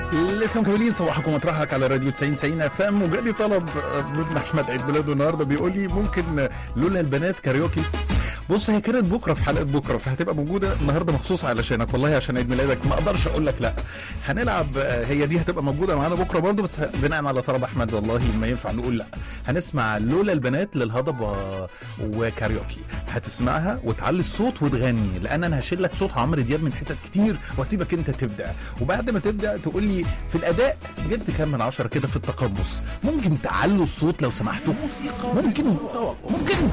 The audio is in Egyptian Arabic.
لسه مكملين صباحكم مطرحك على راديو 90 90 اف ام وجالي طلب من احمد عيد ميلاده النهارده بيقول لي ممكن لولا البنات كاريوكي بص هي كانت بكره في حلقه بكره فهتبقى موجوده النهارده مخصوص علشانك والله عشان عيد ميلادك ما اقدرش اقول لك لا هنلعب آه، هي دي هتبقى موجوده معانا بكره برضه بس بناء على طلب احمد والله ما ينفع نقول لا هنسمع لولا البنات للهضبه وكاريوكي هتسمعها وتعلي الصوت وتغني لان انا هشيل لك صوت عمرو دياب من حتت كتير واسيبك انت تبدا وبعد ما تبدا تقول لي في الاداء جبت كام من عشرة كده في التقمص ممكن تعلوا الصوت لو سمحتوا ممكن ممكن